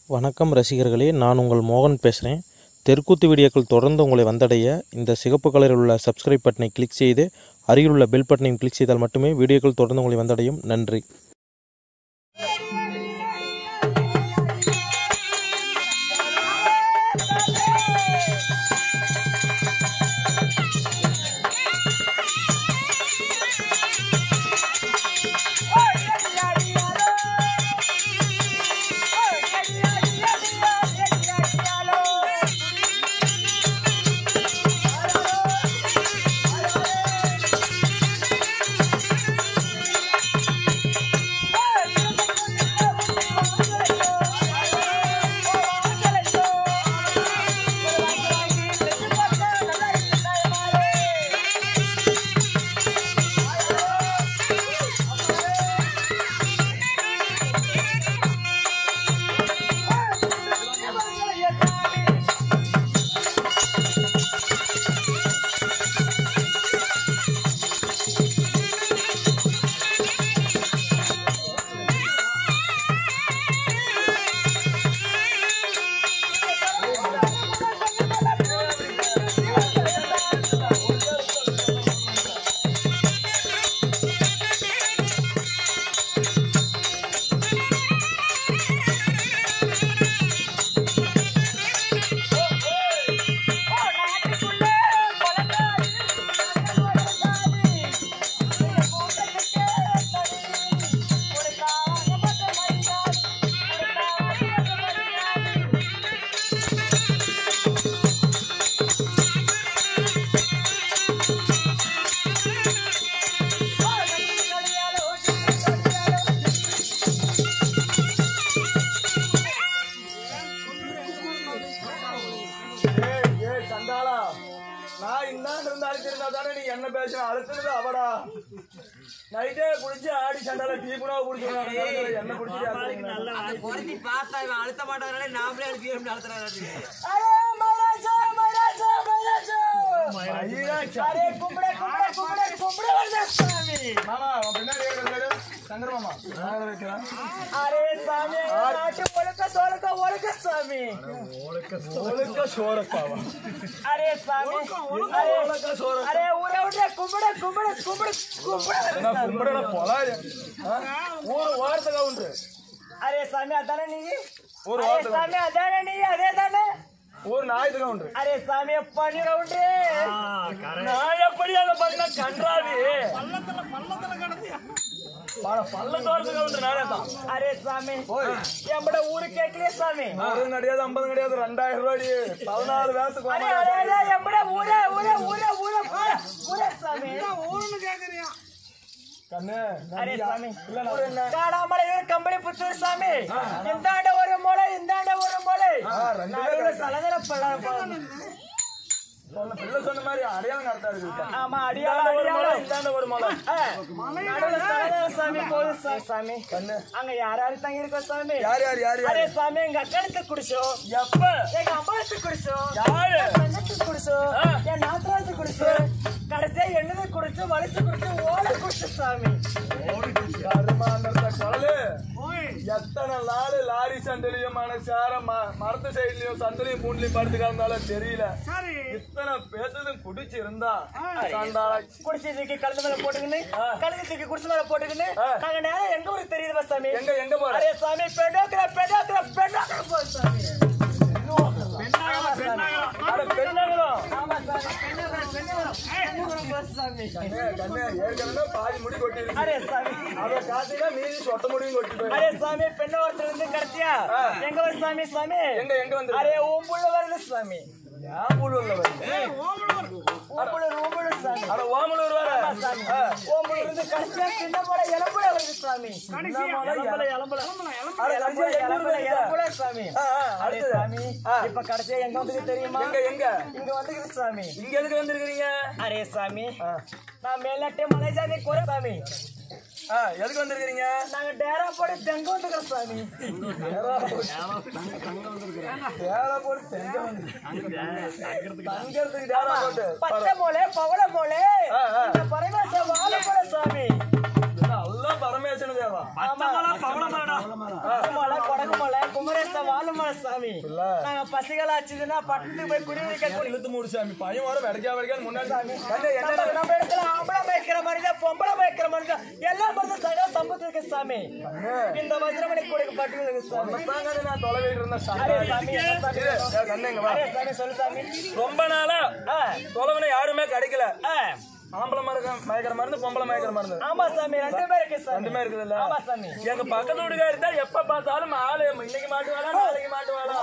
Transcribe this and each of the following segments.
வணக்கம் ரசிகர்களே நான் உங்கள் மோகன் பேசுகிறேன் தெற்குத்து வீடியோக்கள் தொடர்ந்து உங்களை வந்தடைய இந்த சிகப்பு கலரில் உள்ள சப்ஸ்கிரைப் பட்டனை கிளிக் செய்து அருகில் உள்ள பெல் பட்டனையும் கிளிக் செய்தால் மட்டுமே வீடியோக்கள் தொடர்ந்து உங்களை வந்தடையும் நன்றி ஏய், ஏய், சண்டாளா. நான் இந்தாண்டு இருந்து அழைச்சிருந்தா தானே நீ என்ன பேசுற அழுத்துறது அவடா நைட்டே குடிச்சு ஆடி சண்டால டீ கூட குடிச்சு என்ன குடிச்சு குறைச்சி பார்த்தா இவன் அழுத்த மாட்டாங்களே நாமளே அழுத்தி நடத்துறாரு மாமா உன் பின்னாடி இருக்கிறது சங்கர் மாமா நான் வைக்கிறேன் ஒழுக்க சோரக்காவா ஒழுக்க சோர என்ன கும்பிடல பொலாது ஊரு வாரத்துக்கு உண்டு అరే స్వామి అదానే నీ ஊர் అరే வாரத்துக்கு స్వామి అదానే నీ అదే దానే ஊர் ஞாயிற்றுக்கு உண்டு అరే స్వామి పని రౌండే நான் எப்படி அதை பண்ண கன்றாவி பல பள்ளத்தோரத்துக்கு உண்டு நானே தான் అరే స్వామి ఎంబడ ఊరు కేకలే స్వామి அறுபது கிடையாது ஐம்பது கிடையாது ரெண்டாயிரம் ரூபாய் பதினாலு வேசத்துக்கு అరే అరే అరే ఎంబడ ఊరే ఊరే ఊరే ఊరే ఊరే ఊరే స్వామి கண்ணு అరే స్వామి కాడామడ కంబడి పుత్తూరు స్వామి ఇందాండ ஒரு மூளை இந்தாண்ட ஒரு மூளை ரெண்டு நடுவுல சலதர படம் சொன்ன பிள்ளை சொன்ன மாதிரி அடையாளம் கரெக்டா இருக்கு ஆமா அடியாள இந்தாண்ட ஒரு மலை அடியாள இந்தாண்ட ஒரு மலை நடுவுல சலதர சாமி போகுது சா- சாமி கண்ணு அங்க யார் யாரு தங்கி இருக்கோம் சாமி யார் யார் யார் அரே யார் சாமி எங்க அக்கனுக்கு குடிச்சோம் எப்ப எங்க அம்மாவுக்கு குடிச்சோம் யாரு என் தங்கச்சி குடிச்சோம் என் நாத்தனாத்து குடிச்சு கடைசியா என்னது குடிச்சு வலிச்சு குடிச்சு ஓட குடிச்சு சாமி கருமாண்டத்த குழலு எத்தனை நாள் லாரி சண்டையிலயும் மனசார ம- மரத்து சைட்லயும் சந்திலையும் பூண்லயும் படுத்து கிடந்தாலும் தெரியல இத்தனை பேசுறதும் குடிச்சு இருந்தா சாண்டாளா குடிச்சு தூக்கி கழுத்து மேல போட்டுக்கின்னு கழுத்து தூக்கி குடிச்சு மேல போட்டுக்கின்னு நாங்க நேரம் எங்க ஊருக்கு தெரியுதுப்பா சாமி எங்க எங்க போற அரே சாமி பெடோக்கிற பெடோக்கிற பெடோக்கிற போ சாமி ஆமா சாமி. அட பெண்ணாகலாம் ஆமா சாமி பெண்ணோக்கிற பெண்ணோக்கிற பெண்ணோக்கிற போ சாமி கண்ணே கண்ணே ஏற்கனவே பாதி முடி கொட்டிருச்சு அரே சாமி அதை காட்டினா மீதி சொட்ட முடியும் கொட்டி போயிடும் அரே சாமி பெண்ண ஒருத்தர் இருந்து கடைசியா எங்க ஒரு சாமி சாமி எங்க எங்க வந்து அரே ஓம்புள்ள வருது சாமி ஏன் ஊழல்ல வருது ஓம்புள்ள ஓம்புள்ள சாமி அட ஓமலூர் வர சாமி ஓம்புள்ள இருந்து கடைசியா சின்ன போல இளம்புல வருது சாமி இளம்புல இளம்புல அட இளம்புல கடைசியா எங்க ஊருக்கு இளம்புல வருது? இளம்புல சாமி ஆ, ஆ, அரே அடுத்தது. சாமி இப்ப கடைசியா எங்க வந்து தெரியுமா எங்க எங்க இங்க வந்துக்குது சாமி இங்க எதுக்கு வந்திருக்கிறீங்க அரே சாமி ஆ. நான் மேலாட்டே மலைஜாதி குறை சாமி ஆ, எதுக்கு வந்திருக்கிறீங்க நாங்க டேரா போட்டு தெங்க வந்துக்கிறோம் சாமி வேலை போட்டு தெங்க வந்து தங்கறதுக்கு டேரா போட்டு பச்சை மோளே பவள மோளே ஆ, ஆ. இந்த பரமேச வாழ போட சாமி நல்லா பரமேசன தேவா ஆமா பச்சை மலை கொடகு மலை குமரேச வாழ மலை சாமி இல்ல. நாங்க பசிகள் ஆச்சுதுன்னா பட்டணத்துக்கு போய் குடியிருக்க இழுத்து மூடு சாமி பையன் வர வெடைக்கா வெடைக்கான்னு முன்னாடி கண்ணே, என்ன நம்ம நம்ம இடத்துல ஆம்பளை மயக்கிற மாதிரி தான் பொம்பளை மயக்கிற மாதிரி தான் எல்லா மருந்து சகா சம்பத்து இருக்கு சாமி இந்த வஜ்ரமணி கூடைக்கு பட்டு இருக்கு சாமி தாங்க நான் தொலைவில் இருந்த அரே சாமி என்ன சாமி இரு, ஏ, கண்ணே, இங்க வா. அரே சாமி சொல்லு சாமி ரொம்ப நாளா ஆ, தொலைவனை யாருமே கிடைக்கல ஆ, ஆம்பளை மருக்க மயக்கிற மருந்து பொம்பளை மயக்கிற மருந்து ஆமா சாமி ரெண்டுமே இருக்கு சாமி ரெண்டுமே இருக்குதுல்ல ஆமா சாமி எங்க பக்கத்து வீட்டுக்காரி தான் எப்ப பார்த்தாலும் ஆளு இன்னைக்கு மாட்டுவாளா நாளைக்கு மாட்டுவாளா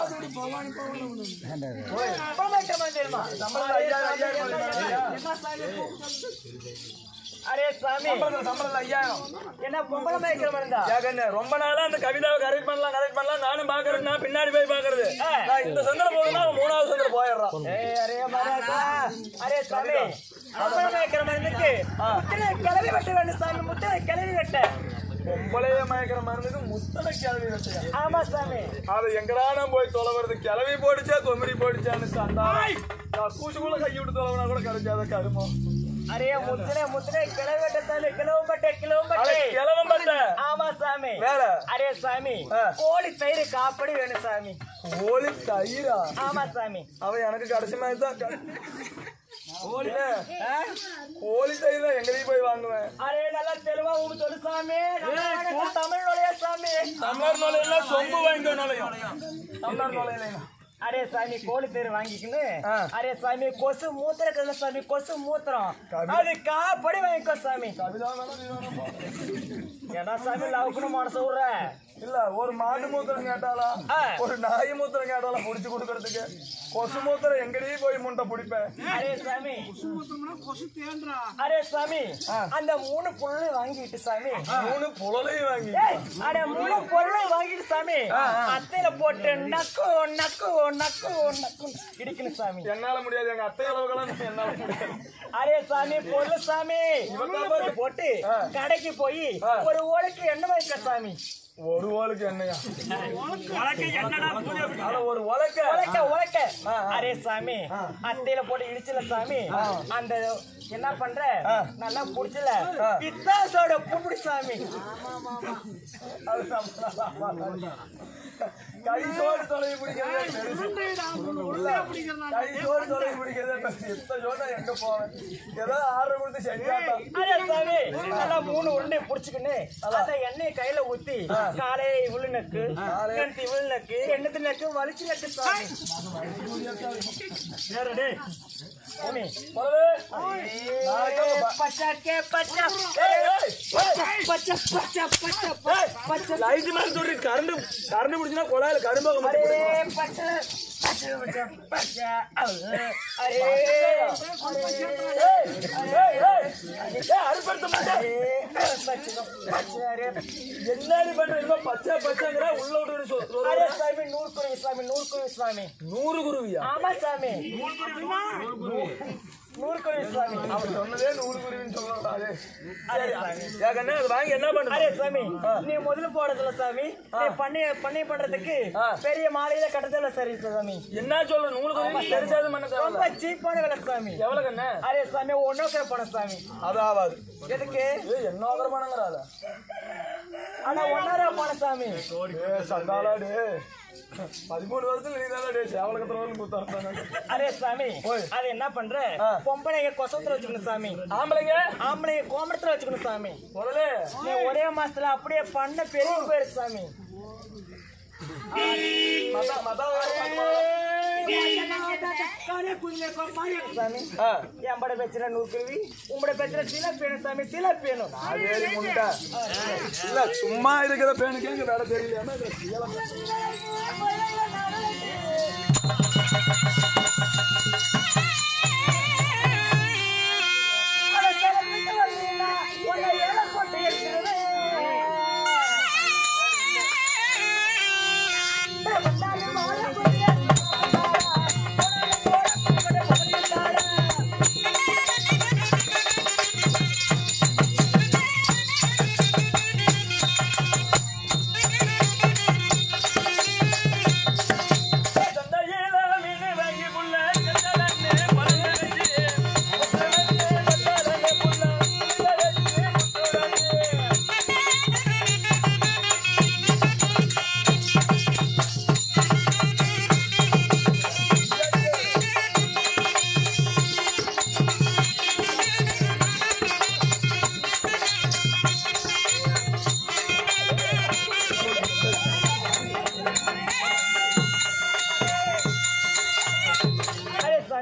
பொம்பளை மயக்கிற மாதிரி தெரியுமா சம்பளம் ஐயாயிரம் ஐயாயிரம் கொடுக்குறாங்க. என்ன சாமி அரே சாமி சம்பளம் சம்பளம் ஐயாயிரம் என்ன பொம்பளை மயக்கிற மருந்தா ஏகண்ணே, ரொம்ப நாளா அந்த கவிதாவை கரெக்ட் பண்ணலாம் கரெக்ட் பண்ணலாம் நானும் பாக்குறேன் நான் பின்னாடி போய் பாக்குறது ஆ. நான் இந்த சந்திர போதுனா அவன் மூணாவது சந்திர போயிடுறான் ஏய், அரே மராசா. அரே சாமி பொம்பளை மயக்கிற மருந்துக்கு முத்திரை கிளவி வெட்ட வேண்டும் சாமி முத்திரை கிளவி வெட்ட பொம்பளைய மயக்கிற மருந்துக்கு முத்தனை கிளவி வச்சியா ஆமா சாமி அது எங்கடா நான் போய் தொலைவது கிளவி போடுச்சா கொமரி போடுச்சான்னு சண்டா கூசுக்குள்ள கை விட்டு தொலைவனா கூட கிடைச்சாத கருமம் அரே முத்திரை முத்திரை கிளவி வெட்ட சாமி கிளவு பட்ட கிளவு அட பட்ட கிழவன் பட்ட ஆமா சாமி வேற அரே சாமி ஆ. கோழி தயிர் காப்படி வேணும் சாமி கோழி தயிரா ஆமா சாமி அவன் எனக்கு கடைசி மாதிரி தான் க- இல்ல, ஆ? கோழி தயிர் தான் எங்கேயும் போய் வாங்குவேன் அரே நல்லா தெளிவா உங்க சொல்லு சாமி நம்ம தமிழ் நுழைய சாமி தமிழர் நுழையில சொம்பு வாங்கிக்க நுழையும் தமிழர் நுழையில அரே சாமி கோழி பேர் வாங்கிக்கின்னு ஆ. அரே சாமி கொசு மூத்திரம் சாமி கொசு மூத்திரம் கவி- அது காப்படி வாங்கிக்கோ சாமி கவிதா வேணா நீ வேணா போ. ஏன்னா சாமி லவுக்குன்னு மனசு விடுற இல்ல ஒரு மாட்டு மூத்திரம் கேட்டாலா ஆ. ஒரு நாய் மூத்திரம் கேட்டாலா புடிச்சு கொடுக்கறதுக்கு கொசு மூத்திரம் எங்கடி போய் முண்டை பிடிப்பேன் அரே சாமி அரே சாமி ஆ. அந்த மூணு பொருளையும் வாங்கிட்டு சாமி மூணு புலலையும் வாங்கி ஏய், அட மூணு பொருளையும் வாங்கிட்டு சாமி அத்தையில போட்டு நக்கு நக்கு நக்கு நக்கு இடிக்கணும் சாமி என்னால முடியாது எங்க அத்தை அளவுக்கெல்லாம் என்னால முடியாது அரே சாமி பொருள் சாமி போட்டு ஆ. கடைக்கு போய் ஆ. ஒரு ஓலைக்கு எண்ணெய் வைக்க சாமி ஒரு ஓலுக்கு என்னையா அட ஒரு உலக்க உழைக்க உழைக்க ஆ, ஆ. அரே சாமி அத்தையில போட்டு இடிச்சல சாமி அந்த என்ன பண்ற ஆ. நல்லா புடிச்சல ஆ. பித்தாசோட புடி சாமி அது நம்ம கை சோறு தொலைவி பிடிக்கிறது பெருசு. உள்ள கை சோறு தொலைவி பிடிக்கிறது பெருசு. எத்தனை சோறுனா எங்க போவேன் ஏதோ ஆர்டர் கொடுத்து செஞ்சாட்டா அரே சாமி நல்லா மூணு உருண்டை புடிச்சுக்கின்னு அந்த எண்ணெயை கையில ஊத்தி காலையில இவ்வளவு நக்கு கண்டி இவ்வளவு நக்கு எண்ணத்து நக்கு வலிச்சு நக்கு சாமி சாமி முதல்ல ஏய், பச்சாக்கே பச்சா ஏய், ஏய், ஏய். பச்சா பச்சா பச்சா பச்சா லைட் மேல சொல்லி கரண்ட் கரண்ட் பிடிச்சினா குழாயில கரும்பாக அரே மாட்டேன் பச்சா பச்சா பச்சா பச்சா அரே அறுப்படுத்த மாட்டேன் அரே என்னடி பண்ற இப்ப பச்சை பச்சைங்கிற உள்ள விட்டு சொ- சொ- அரே சாமி நூறு குருவி சாமி நூறு குருவி சாமி நூறு குருவியா ஆமா சாமி நூறு குருவி சாமி அவன் சொன்னதே நூறு குருவின்னு சொல்றாரு அரே சாமி ஏகண்ணே அது வாங்கி என்ன அரே பண்ணுறது சாமி நீ முதல்ல போடுறதுல சாமி நீ பண்ணி பண்ணி பண்றதுக்கு ஆ. பெரிய மாலையில கட்டுறதுல சரி சாமி என்ன சொல்ற நூறு குருவி தெரிஞ்சாது பண்ண ரொம்ப தேவையில்ல சீப்பான விலை சாமி எவ்வளவு கண்ணே அரே சாமி ஒன்னோக்கிற பணம் சாமி அது ஆகாது எதுக்கு ஏய் என்ன ஆகிற பணங்கிறாத ஆனா ஒன்னாரா பணம் சாமி ஏ சண்டாளா டே பதிமூணு வருஷத்துல நீ தானே டே சேவலகத்துல வந்து குத்தாங்க அரே சாமி ஓய். அது என்ன பண்ற ஆ. பொம்பளைங்க கொசத்துல வச்சுக்கணும் சாமி ஆம்பளைங்க ஆம்பளைங்க கோமரத்துல வச்சுக்கணும் சாமி முதல்ல நீ ஒரே மாசத்துல அப்படியே பண்ண பெரிய பேரு சாமி மதா மதா சாமி ஆ என் பட பேச்சுல நூறு குருவி உங்களோட பேச்சுல சில பேணும் சாமி சில பேணும் அதேடி முண்டை இல்ல சும்மா இருக்கிற பேனுக்கு இங்க வேலை தெரியலையாம அட கிளம்பிட்டு வந்தீங்கன்னா, உன்னை ஏல போட்டு எடுக்கிறது. வந்தாலும் வாழ முடியாது. சந்தையில மீன் வாங்கி புள்ள கண்டலன்னு பழங்க வச்சு முத்தலன்னு வந்தாலன்னு புள்ள புள்ள வச்சு முத்துடன்னு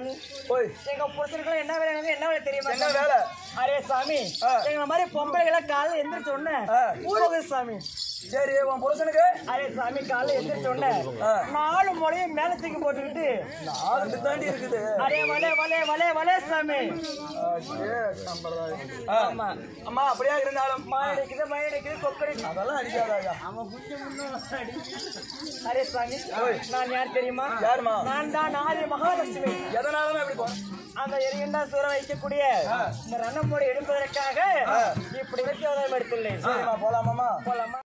சாமி போய் எங்க புருஷனுக்குள்ள என்ன வேலை என்ன வேலை தெரியுமா என்ன வேலை அரே சாமி எங்களை மாதிரி பொம்பளைகளை காலைல எந்திரிச்ச உடனே ஊருக்கு சாமி சரி உன் புருஷனுக்கு அரே சாமி காலைல எந்திரிச்ச உடனே நாலு முளையும் மேல தூக்கி போட்டுக்கிட்டு நாலு தாண்டி இருக்குது அரே வலே வலே வலே வலே சாமி ஆ. ஆமா அம்மா அப்படியே இருந்தாலும் மாடு அடிக்குது மழை அடிக்குது கொக்கடிக்குது அதெல்லாம் அடிக்காதாயா அரே சாமி நான் யார் தெரியுமா யாரும்மா நான் தான் ஆதி மகாலட்சுமி எதனாலும் இப்படி போ அந்த எரியண்டா சூற வைக்கக்கூடிய இந்த ரணமோடு எடுப்பதற்காக இப்படி வச்சு எடுத்துள்ளேன் சரிம்மா போலாமாம்மா போலாமா